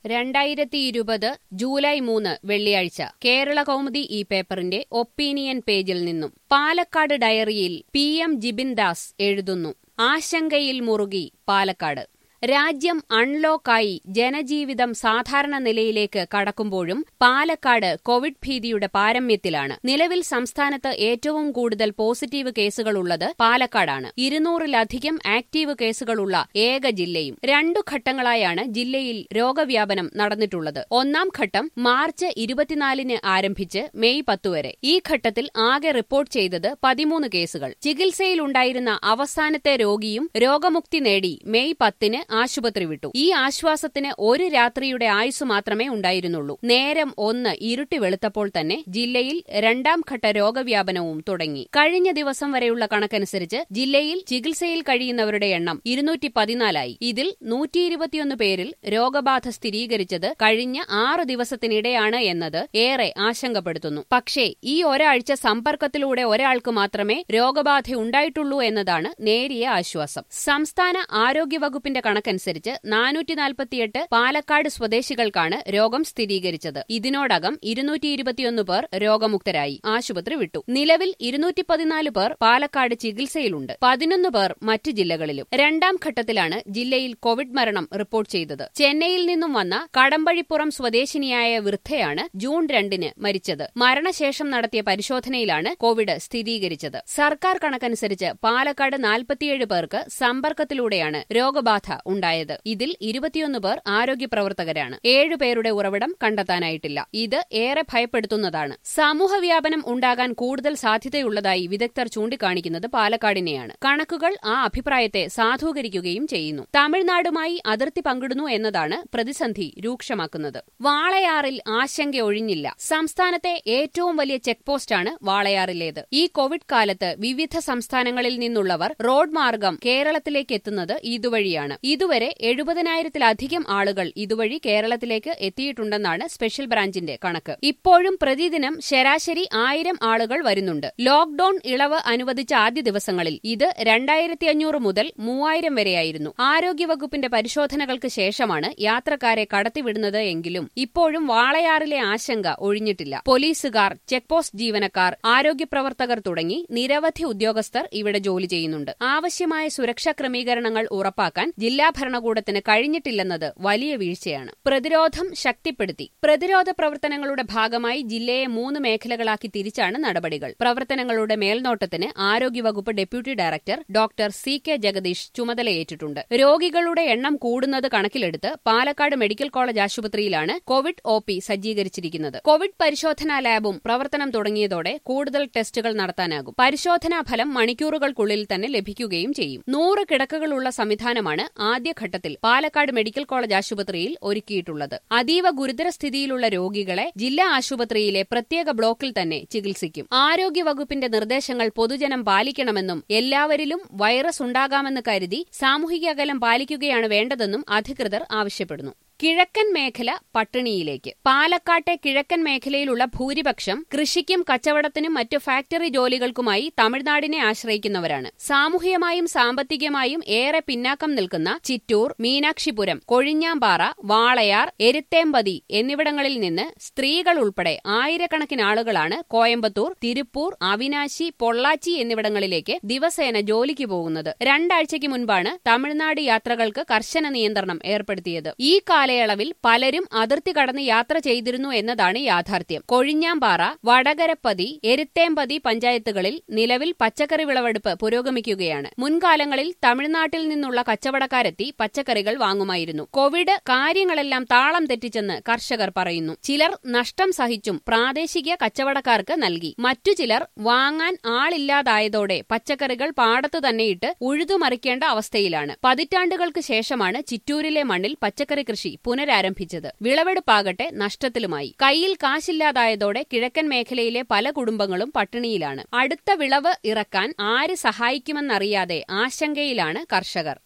രണ്ടായിരത്തി ഇരുപത് ജൂലൈ മൂന്ന് വെള്ളിയാഴ്ച കേരള കൗമുദി ഈ പേപ്പറിന്റെ ഒപ്പീനിയൻ പേജിൽ നിന്നും പാലക്കാട് ഡയറിയിൽ പി എം ജിബിൻ ദാസ് എഴുതുന്നു ആശങ്കയിൽ മുറുകി പാലക്കാട് രാജ്യം അൺലോക്കായി ജനജീവിതം സാധാരണ നിലയിലേക്ക് കടക്കുമ്പോഴും പാലക്കാട് കോവിഡ് ഭീതിയുടെ പാരമ്യത്തിലാണ് നിലവിൽ സംസ്ഥാനത്ത് ഏറ്റവും കൂടുതൽ പോസിറ്റീവ് കേസുകളുള്ളത് പാലക്കാടാണ് ഇരുന്നൂറിലധികം ആക്ടീവ് കേസുകളുള്ള ഏക ജില്ലയും രണ്ടു ഘട്ടങ്ങളായാണ് ജില്ലയിൽ രോഗവ്യാപനം നടന്നിട്ടുള്ളത് ഒന്നാം ഘട്ടം മാർച്ച് ഇരുപത്തിനാലിന് ആരംഭിച്ച് മെയ് പത്ത് വരെ ഈ ഘട്ടത്തിൽ ആകെ റിപ്പോർട്ട് ചെയ്തത് പതിമൂന്ന് കേസുകൾ ചികിത്സയിലുണ്ടായിരുന്ന അവസാനത്തെ രോഗിയും രോഗമുക്തി നേടി മെയ് പത്തിന് ആശുപത്രി വിട്ടു ഈ ആശ്വാസത്തിന് ഒരു രാത്രിയുടെ ആയുസ് മാത്രമേ ഉണ്ടായിരുന്നുള്ളൂ നേരം ഒന്ന് ഇരുട്ടി വെളുത്തപ്പോൾ തന്നെ ജില്ലയിൽ രണ്ടാം ഘട്ട രോഗവ്യാപനവും തുടങ്ങി കഴിഞ്ഞ ദിവസം വരെയുള്ള കണക്കനുസരിച്ച് ജില്ലയിൽ ചികിത്സയിൽ കഴിയുന്നവരുടെ എണ്ണം ഇരുന്നൂറ്റി പതിനാലായി ഇതിൽ നൂറ്റി ഇരുപത്തിയൊന്ന് പേരിൽ രോഗബാധ സ്ഥിരീകരിച്ചത് കഴിഞ്ഞ ആറ് ദിവസത്തിനിടെയാണ് എന്നത് ഏറെ ആശങ്കപ്പെടുത്തുന്നു പക്ഷേ ഈ ഒരാഴ്ച സമ്പർക്കത്തിലൂടെ ഒരാൾക്ക് മാത്രമേ രോഗബാധ ഉണ്ടായിട്ടുള്ളൂ എന്നതാണ് നേരിയ ആശ്വാസം സംസ്ഥാന ആരോഗ്യവകുപ്പിന്റെ കണക്കനുസരിച്ച് നാനൂറ്റി നാൽപ്പത്തിയെട്ട് പാലക്കാട് സ്വദേശികൾക്കാണ് രോഗം സ്ഥിരീകരിച്ചത് ഇതിനോടകം ഇരുന്നൂറ്റി ഇരുപത്തിയൊന്ന് പേർ രോഗമുക്തരായി ആശുപത്രി വിട്ടു നിലവിൽ ഇരുന്നൂറ്റി പതിനാല് പേർ പാലക്കാട് ചികിത്സയിലുണ്ട് പതിനൊന്ന് പേർ മറ്റ് ജില്ലകളിലും രണ്ടാം ഘട്ടത്തിലാണ് ജില്ലയിൽ കോവിഡ് മരണം റിപ്പോർട്ട് ചെയ്തത് ചെന്നൈയിൽ നിന്നും വന്ന കടമ്പഴിപ്പുറം സ്വദേശിനിയായ വൃദ്ധയാണ് ജൂൺ രണ്ടിന് മരിച്ചത് മരണശേഷം നടത്തിയ പരിശോധനയിലാണ് കോവിഡ് സ്ഥിരീകരിച്ചത് സർക്കാർ കണക്കനുസരിച്ച് പാലക്കാട് നാൽപ്പത്തിയേഴ് പേർക്ക് സമ്പർക്കത്തിലൂടെയാണ് രോഗബാധ ഉണ്ടായത് ഇതിൽ ഇരുപത്തിയൊന്ന് പേർ ആരോഗ്യ പ്രവർത്തകരാണ് ഏഴുപേരുടെ ഉറവിടം കണ്ടെത്താനായിട്ടില്ല ഇത് ഏറെ ഭയപ്പെടുത്തുന്നതാണ് സമൂഹവ്യാപനം ഉണ്ടാകാൻ കൂടുതൽ സാധ്യതയുള്ളതായി വിദഗ്ധർ ചൂണ്ടിക്കാണിക്കുന്നത് പാലക്കാടിനെയാണ് കണക്കുകൾ ആ അഭിപ്രായത്തെ സാധൂകരിക്കുകയും ചെയ്യുന്നു തമിഴ്നാടുമായി അതിർത്തി പങ്കിടുന്നു എന്നതാണ് പ്രതിസന്ധി രൂക്ഷമാക്കുന്നത് വാളയാറിൽ ആശങ്ക ഒഴിഞ്ഞില്ല സംസ്ഥാനത്തെ ഏറ്റവും വലിയ ചെക്ക് പോസ്റ്റാണ് വാളയാറിലേത് ഈ കോവിഡ് കാലത്ത് വിവിധ സംസ്ഥാനങ്ങളിൽ നിന്നുള്ളവർ റോഡ് മാർഗം കേരളത്തിലേക്ക് എത്തുന്നത് ഇതുവഴിയാണ് ഇതുവരെ എഴുപതിനായിരത്തിലധികം ആളുകൾ ഇതുവഴി കേരളത്തിലേക്ക് എത്തിയിട്ടുണ്ടെന്നാണ് സ്പെഷ്യൽ ബ്രാഞ്ചിന്റെ കണക്ക് ഇപ്പോഴും പ്രതിദിനം ശരാശരി ആയിരം ആളുകൾ വരുന്നുണ്ട് ലോക്ഡൌൺ ഇളവ് അനുവദിച്ച ആദ്യ ദിവസങ്ങളിൽ ഇത് രണ്ടായിരത്തി അഞ്ഞൂറ് മുതൽ മൂവായിരം വരെയായിരുന്നു ആരോഗ്യവകുപ്പിന്റെ പരിശോധനകൾക്ക് ശേഷമാണ് യാത്രക്കാരെ കടത്തിവിടുന്നത് എങ്കിലും ഇപ്പോഴും വാളയാറിലെ ആശങ്ക ഒഴിഞ്ഞിട്ടില്ല പോലീസുകാർ ചെക്ക് പോസ്റ്റ് ജീവനക്കാർ ആരോഗ്യ പ്രവർത്തകർ തുടങ്ങി നിരവധി ഉദ്യോഗസ്ഥർ ഇവിടെ ജോലി ചെയ്യുന്നുണ്ട് ആവശ്യമായ സുരക്ഷാ ക്രമീകരണങ്ങൾ ഉറപ്പാക്കാൻ ജില്ലാ ഭരണകൂടത്തിന് കഴിഞ്ഞിട്ടില്ലെന്നത് വലിയ വീഴ്ചയാണ് പ്രതിരോധം ശക്തിപ്പെടുത്തി പ്രതിരോധ പ്രവർത്തനങ്ങളുടെ ഭാഗമായി ജില്ലയെ മൂന്ന് മേഖലകളാക്കി തിരിച്ചാണ് നടപടികൾ പ്രവർത്തനങ്ങളുടെ മേൽനോട്ടത്തിന് ആരോഗ്യവകുപ്പ് deputy director doctor C K Jagadeesh ചുമതലയേറ്റിട്ടുണ്ട് രോഗികളുടെ എണ്ണം കൂടുന്നത് കണക്കിലെടുത്ത് പാലക്കാട് മെഡിക്കൽ കോളേജ് ആശുപത്രിയിലാണ് കോവിഡ് ഒ പി സജ്ജീകരിച്ചിരിക്കുന്നത് കോവിഡ് പരിശോധനാ ലാബും പ്രവർത്തനം തുടങ്ങിയതോടെ കൂടുതൽ ടെസ്റ്റുകൾ നടത്താനാകും പരിശോധനാ ഫലം മണിക്കൂറുകൾക്കുള്ളിൽ തന്നെ ലഭിക്കുകയും ചെയ്യും നൂറ് കിടക്കകളുള്ള സംവിധാനമാണ് ആദ്യഘട്ടത്തിൽ പാലക്കാട് മെഡിക്കൽ കോളേജ് ആശുപത്രിയിൽ ഒരുക്കിയിട്ടുള്ളത് അതീവ ഗുരുതര സ്ഥിതിയിലുള്ള രോഗികളെ ജില്ലാ ആശുപത്രിയിലെ പ്രത്യേക ബ്ലോക്കിൽ തന്നെ ചികിത്സിക്കും ആരോഗ്യവകുപ്പിന്റെ നിർദ്ദേശങ്ങൾ പൊതുജനം പാലിക്കണമെന്നും എല്ലാവരിലും വൈറസ് ഉണ്ടാകാമെന്ന് കരുതി സാമൂഹിക അകലം പാലിക്കുകയാണ് വേണ്ടതെന്നും അധികൃതർ ആവശ്യപ്പെടുന്നു കിഴക്കൻ മേഖല പട്ടിണിയിലേക്ക് പാലക്കാട്ടെ കിഴക്കൻ മേഖലയിലുള്ള ഭൂരിപക്ഷം കൃഷിക്കും കച്ചവടത്തിനും മറ്റു ഫാക്ടറി ജോലികൾക്കുമായി തമിഴ്നാടിനെ ആശ്രയിക്കുന്നവരാണ് സാമൂഹികമായും സാമ്പത്തികമായും ഏറെ പിന്നാക്കം നിൽക്കുന്ന ചിറ്റൂർ മീനാക്ഷിപുരം കൊഴിഞ്ഞാമ്പാറ വാളയാർ എരുത്തേമ്പതി എന്നിവിടങ്ങളിൽ നിന്ന് സ്ത്രീകൾ ഉൾപ്പെടെ ആയിരക്കണക്കിന് ആളുകളാണ് കോയമ്പത്തൂർ തിരുപ്പൂർ അവിനാശി പൊള്ളാച്ചി എന്നിവിടങ്ങളിലേക്ക് ദിവസേന ജോലിക്ക് പോകുന്നത് രണ്ടാഴ്ചയ്ക്ക് മുൻപാണ് തമിഴ്നാട് യാത്രകൾക്ക് കർശന നിയന്ത്രണം ഏർപ്പെടുത്തിയത് ഈ കാലയളവിൽ പലരും അതിർത്തി കടന്ന് യാത്ര ചെയ്തിരുന്നു എന്നതാണ് യാഥാർത്ഥ്യം കൊഴിഞ്ഞാമ്പാറ വടകരപ്പതി എരുത്തേമ്പതി പഞ്ചായത്തുകളിൽ നിലവിൽ പച്ചക്കറി വിളവെടുപ്പ് പുരോഗമിക്കുകയാണ് മുൻകാലങ്ങളിൽ തമിഴ്നാട്ടിൽ നിന്നുള്ള കച്ചവടക്കാരെത്തി പച്ചക്കറികൾ വാങ്ങുമായിരുന്നു കോവിഡ് കാര്യങ്ങളെല്ലാം താളം തെറ്റിച്ചെന്ന് കർഷകർ പറയുന്നു ചിലർ നഷ്ടം സഹിച്ചും പ്രാദേശിക കച്ചവടക്കാർക്ക് നൽകി മറ്റു ചിലർ വാങ്ങാൻ ആളില്ലാതായതോടെ പച്ചക്കറികൾ പാടത്തു തന്നെയിട്ട് ഉഴുതുമറിക്കേണ്ട അവസ്ഥയിലാണ് പതിറ്റാണ്ടുകൾക്ക് ശേഷമാണ് ചിറ്റൂരിലെ മണ്ണിൽ പച്ചക്കറി കൃഷി പുനരാരംഭിച്ചത് വിളവെടുപ്പാകട്ടെ നഷ്ടത്തിലുമായി കയ്യിൽ കാശില്ലാതായതോടെ കിഴക്കൻ മേഖലയിലെ പല കുടുംബങ്ങളും പട്ടിണിയിലാണ് അടുത്ത വിളവ് ഇറക്കാൻ ആര് സഹായിക്കുമെന്നറിയാതെ ആശങ്കയിലാണ് കർഷകർ